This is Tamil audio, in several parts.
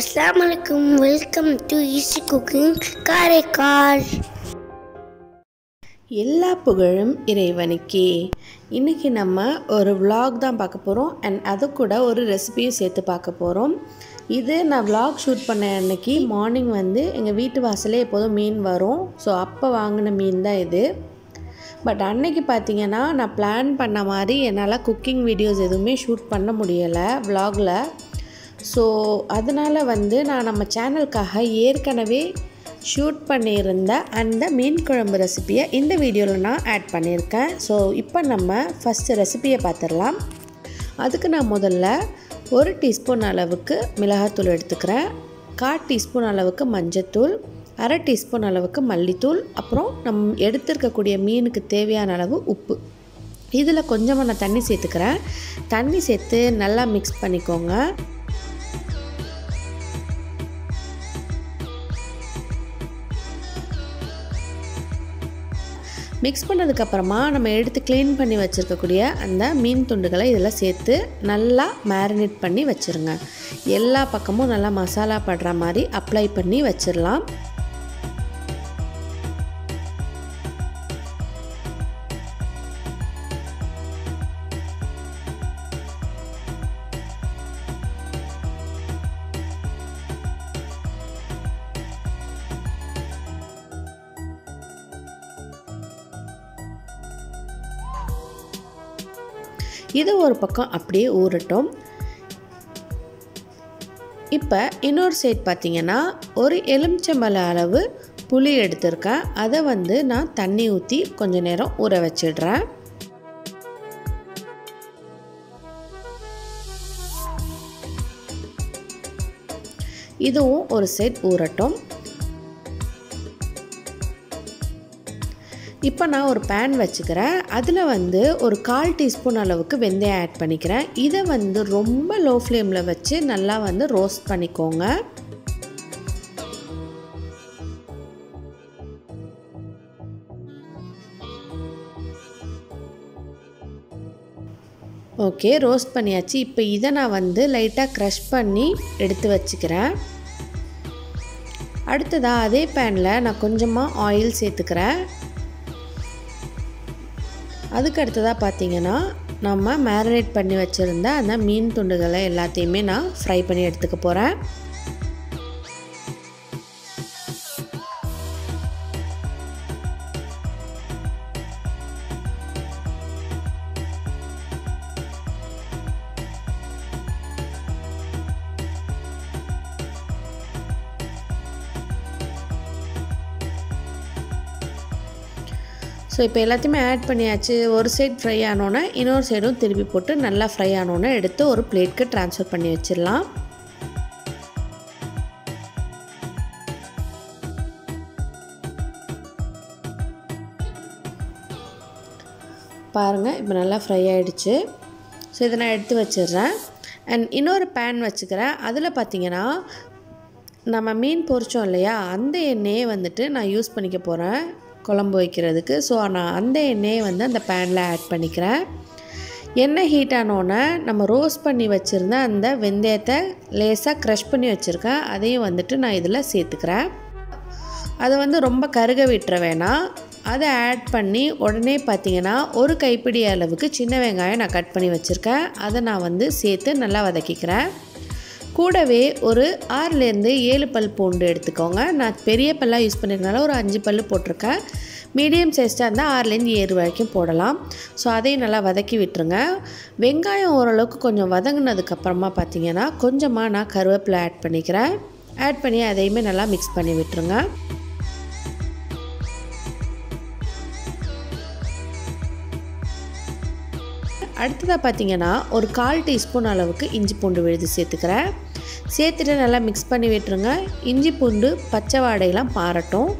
அஸ்ஸலாமு அலைக்கும் welcome to easy cooking Karaikal எல்லா புகழும் இறைவனுக்கே இன்றைக்கி நம்ம ஒரு vlog தான் பார்க்க போகிறோம் அண்ட் அது கூட ஒரு ரெசிபியும் சேர்த்து பார்க்க போகிறோம் இது நான் vlog ஷூட் பண்ண அன்னைக்கு மார்னிங் வந்து எங்கள் வீட்டு வாசலே எப்போதும் மீன் வரும் ஸோ அப்போ வாங்கின மீன் தான் இது பட் அன்னைக்கு பார்த்தீங்கன்னா நான் பிளான் பண்ண மாதிரி என்னால் குக்கிங் வீடியோஸ் எதுவுமே ஷூட் பண்ண முடியலை vlogல ஸோ அதனால் வந்து நான் நம்ம சேனலுக்காக ஏற்கனவே ஷூட் பண்ணியிருந்த அந்த மீன் குழம்பு ரெசிப்பியை இந்த வீடியோவில் நான் ஆட் பண்ணியிருக்கேன் ஸோ இப்போ நம்ம ஃபஸ்ட்டு ரெசிப்பியை பார்த்துடலாம் அதுக்கு நான் முதல்ல ஒரு டீஸ்பூன் அளவுக்கு மிளகாத்தூள் எடுத்துக்கிறேன் கால் டீஸ்பூன் அளவுக்கு மஞ்சத்தூள் அரை டீஸ்பூன் அளவுக்கு மல்லித்தூள் அப்புறம் நம் எடுத்திருக்கக்கூடிய மீனுக்கு தேவையான அளவு உப்பு இதில் கொஞ்சமாக நான் தண்ணி சேர்த்துக்கிறேன் தண்ணி சேர்த்து நல்லா மிக்ஸ் பண்ணிக்கோங்க மிக்ஸ் பண்ணதுக்கப்புறமா நம்ம எடுத்து க்ளீன் பண்ணி வச்சுருக்கக்கூடிய அந்த மீன் துண்டுகளை இதில் சேர்த்து நல்லா மேரினேட் பண்ணி வச்சுருங்க எல்லா பக்கமும் நல்லா மசாலா படுற மாதிரி அப்ளை பண்ணி வச்சிடலாம் இது ஒரு பக்கம் அப்படியே ஊறட்டும் இப்போ இன்னொரு சைட் பார்த்தீங்கன்னா ஒரு எலுமிச்சம்பழ அளவு புளி எடுத்திருக்கேன் அதை வந்து நான் தண்ணி ஊற்றி கொஞ்ச நேரம் ஊற வச்சிடுறேன் இதுவும் ஒரு சைட் ஊறட்டும் இப்போ நான் ஒரு பேன் வச்சுக்கிறேன் அதில் வந்து ஒரு கால் டீஸ்பூன் அளவுக்கு வெந்தயம் ஆட் பண்ணிக்கிறேன் இதை வந்து ரொம்ப லோ ஃப்ளேமில் வச்சு நல்லா வந்து ரோஸ்ட் பண்ணிக்கோங்க ஓகே ரோஸ்ட் பண்ணியாச்சு இப்போ இதை நான் வந்து லைட்டாக க்ரஷ் பண்ணி எடுத்து வச்சுக்கிறேன் அடுத்ததாக அதே பேனில் நான் கொஞ்சமாக ஆயில் சேர்த்துக்கிறேன் அதுக்கு அடுத்ததாக பார்த்தீங்கன்னா நம்ம மேரினேட் பண்ணி வச்சுருந்த அந்த மீன் துண்டுகளை எல்லாத்தையுமே நான் ஃப்ரை பண்ணி எடுத்துக்க போகிறேன் ஸோ இப்போ எல்லாத்தையுமே ஆட் பண்ணியாச்சு ஒரு சைட் ஃப்ரை ஆனோன்னே இன்னொரு சைடும் திருப்பி போட்டு நல்லா ஃப்ரை ஆனோன்னே எடுத்து ஒரு பிளேட்க்கு ட்ரான்ஸ்ஃபர் பண்ணி வச்சிடலாம் பாருங்கள் இப்போ நல்லா ஃப்ரை ஆகிடுச்சு ஸோ இதை நான் எடுத்து வச்சிடுறேன் அண்ட் இன்னொரு பேன் வச்சுக்கிறேன் அதில் பார்த்தீங்கன்னா நம்ம மீன் பொரிச்சோம் இல்லையா அந்த எண்ணெயை வந்துட்டு நான் யூஸ் பண்ணிக்க போகிறேன் குழம்பு வைக்கிறதுக்கு ஸோ நான் அந்த எண்ணெயை வந்து அந்த பேனில் ஆட் பண்ணிக்கிறேன் எண்ணெய் ஹீட் ஆனோடனே நம்ம ரோஸ்ட் பண்ணி வச்சுருந்த அந்த வெந்தயத்தை லேசாக க்ரஷ் பண்ணி வச்சுருக்கேன் அதையும் வந்துட்டு நான் இதில் சேர்த்துக்கிறேன் அதை வந்து ரொம்ப கருக விட்டுற வேணாம் அதை ஆட் பண்ணி உடனே பார்த்தீங்கன்னா ஒரு கைப்பிடி அளவுக்கு சின்ன வெங்காயம் நான் கட் பண்ணி வச்சுருக்கேன் அதை நான் வந்து சேர்த்து நல்லா வதக்கிக்கிறேன் கூடவே ஒரு ஆறுலேருந்து ஏழு பல் பூண்டு எடுத்துக்கோங்க நான் பெரிய பல்லாக யூஸ் பண்ணிருக்கனால ஒரு அஞ்சு பல் போட்டிருக்கேன் மீடியம் சைஸ்டாக இருந்தால் ஆறுலேருந்து ஏழு வரைக்கும் போடலாம் ஸோ அதையும் நல்லா வதக்கி விட்டுருங்க வெங்காயம் ஓரளவுக்கு கொஞ்சம் வதங்கினதுக்கப்புறமா பார்த்தீங்கன்னா கொஞ்சமாக நான் கருவேப்பிலை ஆட் பண்ணிக்கிறேன் ஆட் பண்ணி அதையுமே நல்லா மிக்ஸ் பண்ணி விட்டுருங்க அடுத்ததாக பார்த்தீங்கன்னா ஒரு கால் டீஸ்பூன் அளவுக்கு இஞ்சி பூண்டு விழுது சேர்த்துக்கிறேன் சேர்த்துட்டு நல்லா மிக்ஸ் பண்ணி விட்டுருங்க இஞ்சி பூண்டு பச்சை வாடையெல்லாம் பாரட்டும்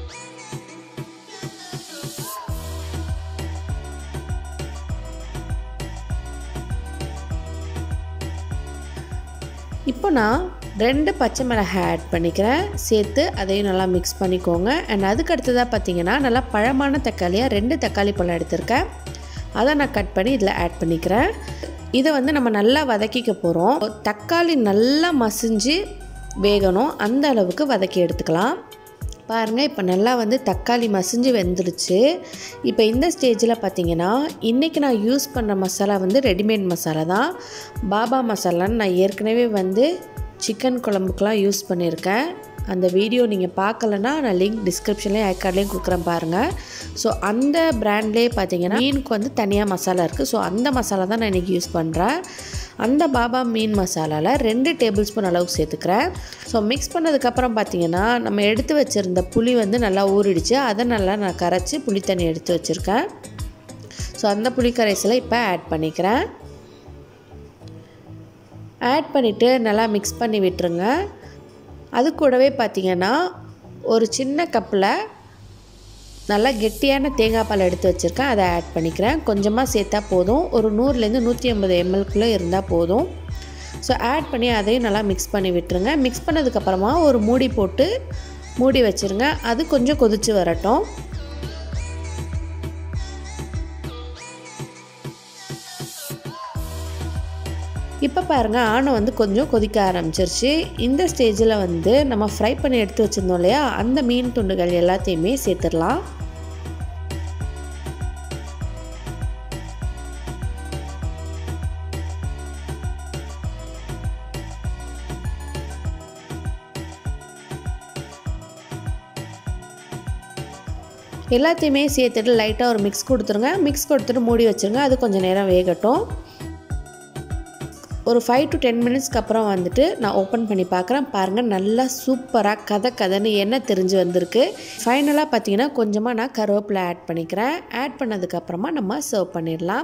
இப்போ நான் ரெண்டு பச்சை மிளகாய் ஆட் பண்ணிக்கிறேன் சேர்த்து அதையும் நல்லா மிக்ஸ் பண்ணிக்கோங்க அண்ட் அதுக்கு அடுத்ததாக பார்த்தீங்கன்னா நல்லா பழமான தக்காளியாக ரெண்டு தக்காளி பழம் எடுத்திருக்கேன் அதை நான் கட் பண்ணி இதில் ஆட் பண்ணிக்கிறேன் இதை வந்து நம்ம நல்லா வதக்கிக்க போகிறோம் தக்காளி நல்லா மசிஞ்சு வேகணும் அந்த அளவுக்கு வதக்கி எடுத்துக்கலாம் பாருங்கள் இப்போ நல்லா வந்து தக்காளி மசிஞ்சு வெந்துருச்சு இப்போ இந்த ஸ்டேஜில் பார்த்தீங்கன்னா இன்றைக்கி நான் யூஸ் பண்ணுற மசாலா வந்து ரெடிமேட் மசாலா தான் பாபா மசாலான்னு நான் ஏற்கனவே வந்து சிக்கன் குழம்புக்கெலாம் யூஸ் பண்ணியிருக்கேன் அந்த வீடியோ நீங்கள் பார்க்கலன்னா நான் லிங்க் டிஸ்கிரிப்ஷன்லேயும் ஐக்கார்ட்லேயும் கொடுக்குறேன் பாருங்கள் ஸோ அந்த பிராண்ட்லேயே பார்த்தீங்கன்னா மீனுக்கு வந்து தனியாக மசாலா இருக்குது ஸோ அந்த மசாலா தான் நான் இன்றைக்கி யூஸ் பண்ணுறேன் அந்த பாபா மீன் மசாலாவில் ரெண்டு டேபிள் ஸ்பூன் அளவுக்கு சேர்த்துக்கிறேன் ஸோ மிக்ஸ் பண்ணதுக்கப்புறம் பார்த்தீங்கன்னா நம்ம எடுத்து வச்சுருந்த புளி வந்து நல்லா ஊறிடுச்சு அதை நல்லா நான் கரைச்சி புளி தண்ணி எடுத்து வச்சுருக்கேன் ஸோ அந்த புளி கரைசலை இப்போ ஆட் பண்ணிக்கிறேன் ஆட் பண்ணிவிட்டு நல்லா மிக்ஸ் பண்ணி விட்டுருங்க அது கூடவே பார்த்தீங்கன்னா ஒரு சின்ன கப்பில் நல்லா கெட்டியான தேங்காய் பால் எடுத்து வச்சுருக்கேன் அதை ஆட் பண்ணிக்கிறேன் கொஞ்சமாக சேர்த்தா போதும் ஒரு நூறுலேருந்து நூற்றி ஐம்பது எம்எல்குள்ளே இருந்தால் போதும் ஸோ ஆட் பண்ணி அதையும் நல்லா மிக்ஸ் பண்ணி விட்டுருங்க மிக்ஸ் பண்ணதுக்கப்புறமா ஒரு மூடி போட்டு மூடி வச்சுருங்க அது கொஞ்சம் கொதித்து வரட்டும் இப்போ பாருங்கள் ஆணை வந்து கொஞ்சம் கொதிக்க ஆரம்பிச்சிருச்சு இந்த ஸ்டேஜில் வந்து நம்ம ஃப்ரை பண்ணி எடுத்து வச்சுருந்தோம் இல்லையா அந்த மீன் துண்டுகள் எல்லாத்தையுமே சேர்த்துடலாம் எல்லாத்தையுமே சேர்த்துட்டு லைட்டாக ஒரு மிக்ஸ் கொடுத்துருங்க மிக்ஸ் கொடுத்துட்டு மூடி வச்சுருங்க அது கொஞ்சம் நேரம் வேகட்டும் ஒரு ஃபைவ் டு டென் மினிட்ஸ்க்கு அப்புறம் வந்துட்டு நான் ஓப்பன் பண்ணி பார்க்குறேன் பாருங்கள் நல்லா சூப்பராக கதை கதைன்னு எண்ணெய் தெரிஞ்சு வந்திருக்கு ஃபைனலாக பார்த்தீங்கன்னா கொஞ்சமாக நான் கருவேப்பிலை ஆட் பண்ணிக்கிறேன் ஆட் பண்ணதுக்கப்புறமா நம்ம சர்வ் பண்ணிடலாம்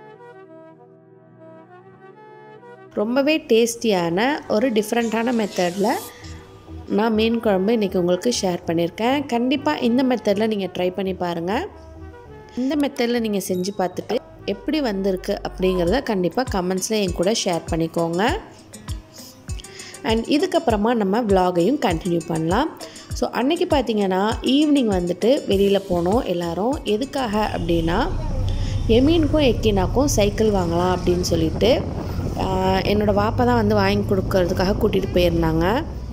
ரொம்பவே டேஸ்டியான ஒரு டிஃப்ரெண்ட்டான மெத்தடில் நான் மீன் குழம்பு இன்றைக்கி உங்களுக்கு ஷேர் பண்ணியிருக்கேன் கண்டிப்பாக இந்த மெத்தடில் நீங்கள் ட்ரை பண்ணி பாருங்கள் இந்த மெத்தடில் நீங்கள் செஞ்சு பார்த்துட்டு எப்படி வந்திருக்கு அப்படிங்கிறத கண்டிப்பாக கமெண்ட்ஸில் என் கூட ஷேர் பண்ணிக்கோங்க அண்ட் இதுக்கப்புறமா நம்ம விலாகையும் கண்டினியூ பண்ணலாம் ஸோ அன்றைக்கி பார்த்தீங்கன்னா ஈவினிங் வந்துட்டு வெளியில் போனோம் எல்லோரும் எதுக்காக அப்படின்னா எமீனுக்கும் எக்கினாக்கும் சைக்கிள் வாங்கலாம் அப்படின்னு சொல்லிட்டு என்னோடய வாப்பா தான் வந்து வாங்கி கொடுக்கறதுக்காக கூட்டிகிட்டு போயிருந்தாங்க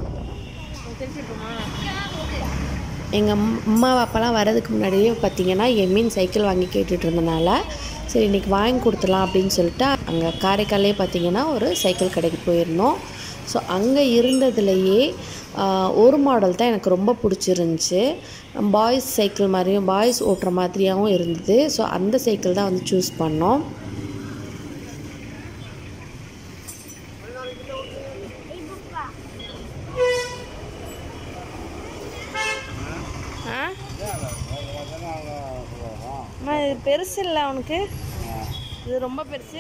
எங்கள் அம்மா அப்பாலாம் வரதுக்கு முன்னாடியே பார்த்தீங்கன்னா எம்மீன் சைக்கிள் வாங்கி கேட்டுட்டு இருந்தனால சரி இன்றைக்கி வாங்கி கொடுத்துலாம் அப்படின்னு சொல்லிட்டு அங்கே காரைக்காலே பார்த்தீங்கன்னா ஒரு சைக்கிள் கடைக்கு போயிருந்தோம் ஸோ அங்கே இருந்ததுலையே ஒரு மாடல் தான் எனக்கு ரொம்ப பிடிச்சிருந்துச்சி பாய்ஸ் சைக்கிள் மாதிரியும் பாய்ஸ் ஓட்டுற மாதிரியாகவும் இருந்தது ஸோ அந்த சைக்கிள் தான் வந்து சூஸ் பண்ணோம் அம்மா இது பெருசு இல்லை அவனுக்கு இது ரொம்ப பெருசு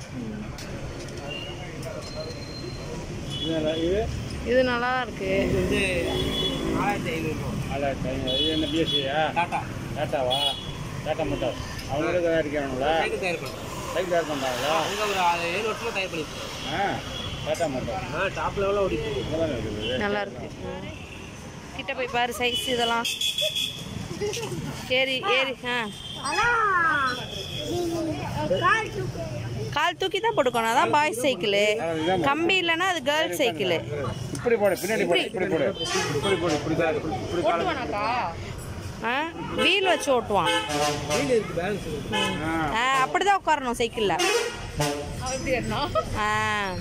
இது நல்லா இருக்கு இது வந்து ஆயிரத்தி ஐநூறு ஆயிரத்தி ஐநூறு இது என்ன பிஎஸ்சியா டாட்டா டாட்டாவா டாட்டா மோட்டார்ஸ் அவங்களுக்கு தயாரிக்கிறாங்களா சைக்கிள் தயார் பண்ணுறோம் பைக் தயார் பண்ணுறாங்களா அங்கே ஒரு ஆறு ஏழு வருஷமா தயார் பண்ணிட்டு ஆ டாட்டா மோட்டார் ஆ டாப் லெவலில் ஓடி இதெல்லாம் இருக்குது நல்லா இருக்கு கிட்ட போய் பாரு சைஸ் இதெல்லாம் ஏறி ஏறி ஆ கால் தூக்கி தான் போட்டுக்கணும் அதான் பாய்ஸ் சைக்கிளு கம்பி இல்லைன்னா அது கேர்ள்ஸ் சைக்கிளு இப்படி போடு பின்னாடி போடு இப்படி போடு இப்படி போடு இப்படி தான் இப்படி கால் ஆ வீல் வச்சு ஓட்டுவான் வீடு இருக்கு பேலன்ஸ் ஆ ஆ அப்படிதான் உட்காரணும் சைக்கிளில் ஆ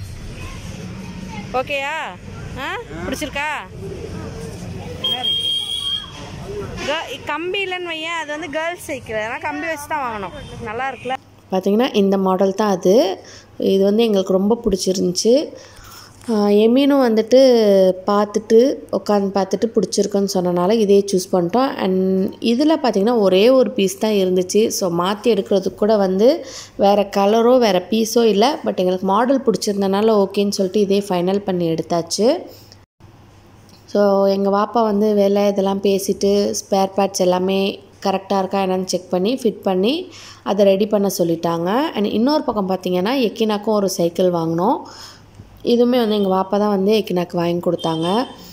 ஓகேயா ஆ பிடிச்சிருக்கா Girl- கம்பி இல்லைன்னு வையேன் அது வந்து கேர்ள்ஸ் சைக்கிள் அதனால் கம்பி வச்சு தான் வாங்கணும் நல்லா இருக்குல்ல பார்த்தீங்கன்னா இந்த மாடல் தான் அது இது வந்து எங்களுக்கு ரொம்ப பிடிச்சிருந்துச்சி எமீனும் வந்துட்டு பார்த்துட்டு உட்காந்து பார்த்துட்டு பிடிச்சிருக்குன்னு சொன்னனால இதே சூஸ் பண்ணிட்டோம் அண்ட் இதில் பார்த்திங்கன்னா ஒரே ஒரு பீஸ் தான் இருந்துச்சு ஸோ மாற்றி எடுக்கிறதுக்கு கூட வந்து வேறு கலரோ வேறு பீஸோ இல்லை பட் எங்களுக்கு மாடல் பிடிச்சிருந்தனால ஓகேன்னு சொல்லிட்டு இதே ஃபைனல் பண்ணி எடுத்தாச்சு ஸோ எங்கள் பாப்பா வந்து வேலை இதெல்லாம் பேசிட்டு ஸ்பேர் பார்ட்ஸ் எல்லாமே கரெக்டாக இருக்கா என்னன்னு செக் பண்ணி ஃபிட் பண்ணி அதை ரெடி பண்ண சொல்லிட்டாங்க அண்ட் இன்னொரு பக்கம் பார்த்தீங்கன்னா எக்கினாக்கும் ஒரு சைக்கிள் வாங்கினோம் இதுவுமே வந்து எங்கள் பாப்பா தான் வந்து எக்கினாக்கு வாங்கி கொடுத்தாங்க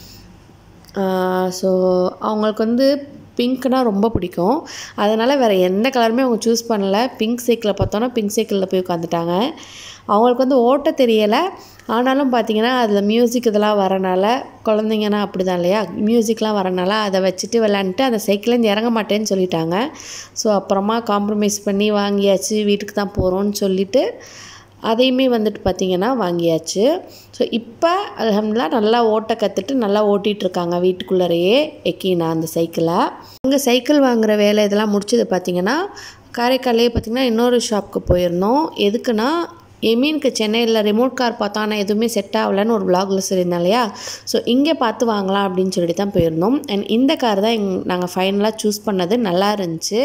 ஸோ அவங்களுக்கு வந்து பிங்க்னால் ரொம்ப பிடிக்கும் அதனால் வேறு எந்த கலருமே அவங்க சூஸ் பண்ணல பிங்க் சைக்கிளை பார்த்தோன்னா பிங்க் சைக்கிளில் போய் உட்காந்துட்டாங்க அவங்களுக்கு வந்து ஓட்ட தெரியலை ஆனாலும் பார்த்தீங்கன்னா அதில் மியூசிக் இதெல்லாம் வரனால குழந்தைங்கன்னா அப்படி தான் இல்லையா மியூசிக்லாம் வரனால அதை வச்சுட்டு விளாண்டுட்டு அந்த சைக்கிள்லேருந்து இறங்க மாட்டேன்னு சொல்லிட்டாங்க ஸோ அப்புறமா காம்ப்ரமைஸ் பண்ணி வாங்கியாச்சு வீட்டுக்கு தான் போகிறோன்னு சொல்லிட்டு அதையுமே வந்துட்டு பார்த்திங்கன்னா வாங்கியாச்சு ஸோ இப்போ அல்ஹம்துலில்லா நல்லா ஓட்ட கற்றுட்டு நல்லா ஓட்டிகிட்டு இருக்காங்க வீட்டுக்குள்ளறையே எக்கினா அந்த சைக்கிளை அங்கே சைக்கிள் வாங்குற வேலை இதெல்லாம் முடிச்சது பார்த்திங்கன்னா காரைக்காலே பார்த்திங்கன்னா இன்னொரு ஷாப்புக்கு போயிருந்தோம் எதுக்குன்னா எமீனுக்கு சென்னையில் ரிமோட் கார் பார்த்தோம் ஆனால் எதுவுமே செட் ஆகலைன்னு ஒரு vlogல சொல்லியிருந்தேன் இல்லையா ஸோ இங்கே பார்த்து வாங்கலாம் அப்படின்னு சொல்லிட்டு தான் போயிருந்தோம் அண்ட் இந்த கார் தான் எங் நாங்கள் ஃபைனலாக சூஸ் பண்ணது நல்லா இருந்துச்சு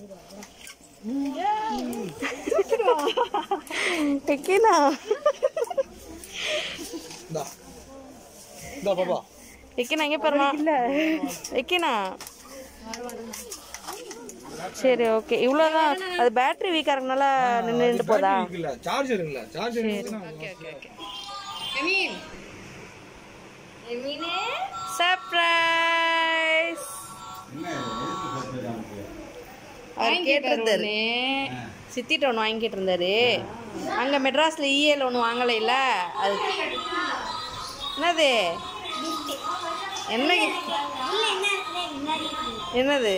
எக்கினா இந்த பாப்பா எக்கினா எங்கே பாருமா எக்கினா சரி ஓகே இவ்வளோதான் அது பேட்டரி வீக்காக இருக்கனால நின்று நின்று போதா இல்ல சார்ஜர் இல்ல சார்ஜர் சர்ப்ரைஸ் அவர் கேட்டிருந்தாரு சித்திட்ட ஒன்று வாங்கிட்டு இருந்தாரு அங்கே மெட்ராஸில் இஎல் ஒன்று வாங்கலைல்ல அது என்னது என்ன gift? என்னது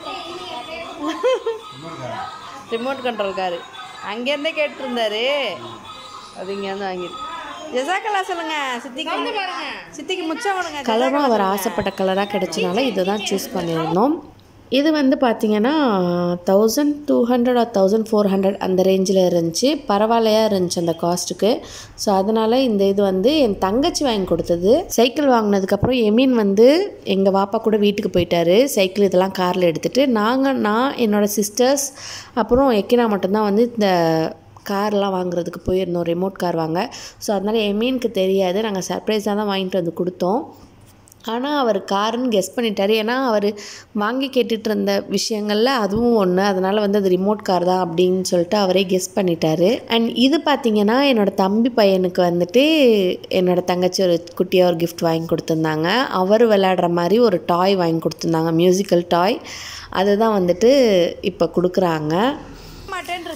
ரிமோட் கண்ட்ரோல் காரு அங்கேருந்தே கேட்டிருந்தாரு அது இங்கேருந்து வாங்கிட்டு ஜெசாக்கல்லா சொல்லுங்க சித்திக்கு சித்திக்கு முச்சம் கொடுங்க கலரும் அவர் ஆசைப்பட்ட கலராக கிடைச்சனால இதை தான் சூஸ் பண்ணியிருந்தோம் இது வந்து பார்த்தீங்கன்னா thousand two hundred or thousand four hundred அந்த ரேஞ்சில் இருந்துச்சு பரவாயில்லையா இருந்துச்சு அந்த காஸ்ட்டுக்கு ஸோ அதனால் இந்த இது வந்து என் தங்கச்சி வாங்கி கொடுத்தது சைக்கிள் வாங்கினதுக்கப்புறம் எமீன் வந்து எங்கள் பாப்பா கூட வீட்டுக்கு போயிட்டாரு சைக்கிள் இதெல்லாம் காரில் எடுத்துகிட்டு நாங்கள் நான் என்னோடய சிஸ்டர்ஸ் அப்புறம் எக்கினா மட்டும்தான் வந்து இந்த கார்லாம் வாங்குறதுக்கு போயிருந்தோம் ரிமோட் கார் வாங்க ஸோ அதனால் எமீனுக்கு தெரியாது நாங்கள் சர்ப்ரைஸாக தான் வாங்கிட்டு வந்து கொடுத்தோம் ஆனால் அவர் காருன்னு கெஸ் பண்ணிட்டாரு ஏன்னா அவர் வாங்கி கேட்டுட்டு இருந்த விஷயங்களில் அதுவும் ஒன்று அதனால் வந்து அது ரிமோட் கார் தான் அப்படின்னு சொல்லிட்டு அவரே கெஸ் பண்ணிட்டாரு அண்ட் இது பார்த்தீங்கன்னா என்னோட தம்பி பையனுக்கு வந்துட்டு என்னோட தங்கச்சி ஒரு குட்டியாக ஒரு கிஃப்ட் வாங்கி கொடுத்துருந்தாங்க அவர் விளையாடுற மாதிரி ஒரு டாய் வாங்கி கொடுத்துருந்தாங்க மியூசிக்கல் டாய் அதுதான் வந்துட்டு இப்போ கொடுக்குறாங்க மாட்டேன்ற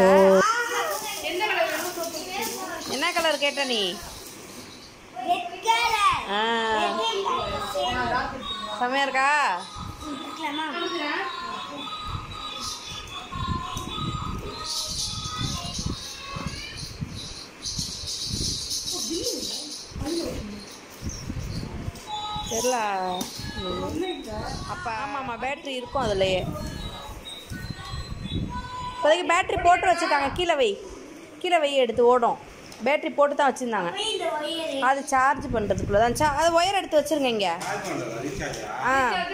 என்ன கலர் கேட்ட நீ ஆ செமையா இருக்கா தெரியல அப்போ ஆமாம் ஆமாம் பேட்ரி இருக்கும் அதுலயே இப்போதைக்கு பேட்ரி போட்டு வச்சுருக்காங்க கீழே வை கீழே வை எடுத்து ஓடும் பேட்ரி போட்டு தான் வச்சுருந்தாங்க அது சார்ஜ் பண்ணுறதுக்குள்ள தான் சா அது ஒயர் எடுத்து வச்சுருங்க இங்கே ஆ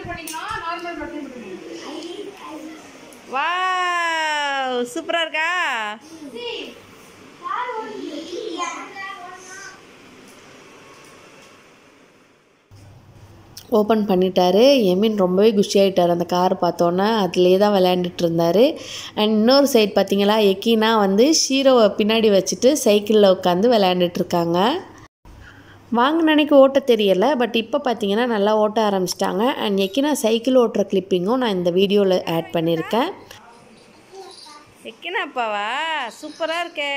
வா சூப்பராக இருக்கா ஓப்பன் பண்ணிட்டாரு எமின் ரொம்பவே குஷி ஆகிட்டார் அந்த கார் பார்த்தோன்னே அதிலே தான் விளையாண்டுட்டு இருந்தார் அண்ட் இன்னொரு சைடு பார்த்தீங்களா எக்கினா வந்து ஷீரோவை பின்னாடி வச்சுட்டு சைக்கிளில் உட்காந்து விளையாண்டுட்டு இருக்காங்க வாங்கின அன்னைக்கு ஓட்ட தெரியலை பட் இப்போ பார்த்தீங்கன்னா நல்லா ஓட்ட ஆரம்பிச்சிட்டாங்க அண்ட் எக்கினா சைக்கிள் ஓட்டுற கிளிப்பிங்கும் நான் இந்த வீடியோவில் ஆட் பண்ணியிருக்கேன் எக்கினா அப்பாவா சூப்பராக இருக்கே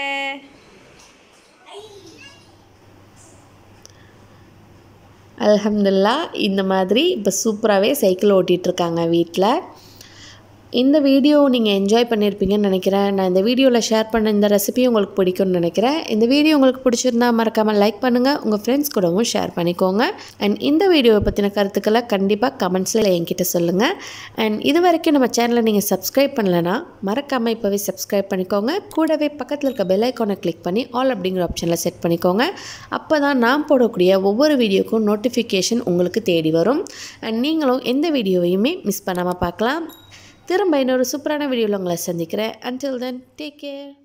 அல்ஹம்துலில்லா இந்த மாதிரி இப்போ சூப்பராகவே சைக்கிள் ஓட்டிகிட்டு இருக்காங்க வீட்டில் இந்த வீடியோ நீங்கள் என்ஜாய் பண்ணியிருப்பீங்கன்னு நினைக்கிறேன் நான் இந்த வீடியோவில் ஷேர் பண்ண இந்த ரெசிபி உங்களுக்கு பிடிக்கும்னு நினைக்கிறேன் இந்த வீடியோ உங்களுக்கு பிடிச்சிருந்தா மறக்காமல் லைக் பண்ணுங்கள் உங்கள் ஃப்ரெண்ட்ஸ் கூடவும் ஷேர் பண்ணிக்கோங்க அண்ட் இந்த வீடியோவை பற்றின கருத்துக்களை கண்டிப்பாக கமெண்ட்ஸில் என்கிட்ட சொல்லுங்கள் அண்ட் இது வரைக்கும் நம்ம சேனலை நீங்கள் சப்ஸ்கிரைப் பண்ணலைன்னா மறக்காமல் இப்போவே சப்ஸ்கிரைப் பண்ணிக்கோங்க கூடவே பக்கத்தில் இருக்க பெல் ஐக்கானை கிளிக் பண்ணி ஆல் அப்படிங்கிற ஆப்ஷனில் செட் பண்ணிக்கோங்க அப்போ தான் நான் போடக்கூடிய ஒவ்வொரு வீடியோக்கும் நோட்டிஃபிகேஷன் உங்களுக்கு தேடி வரும் அண்ட் நீங்களும் எந்த வீடியோவையுமே மிஸ் பண்ணாமல் பார்க்கலாம் திரும்ப இன்னொரு சூப்பரான வீடியோவில் உங்களை சந்திக்கிறேன் until then டேக் கேர்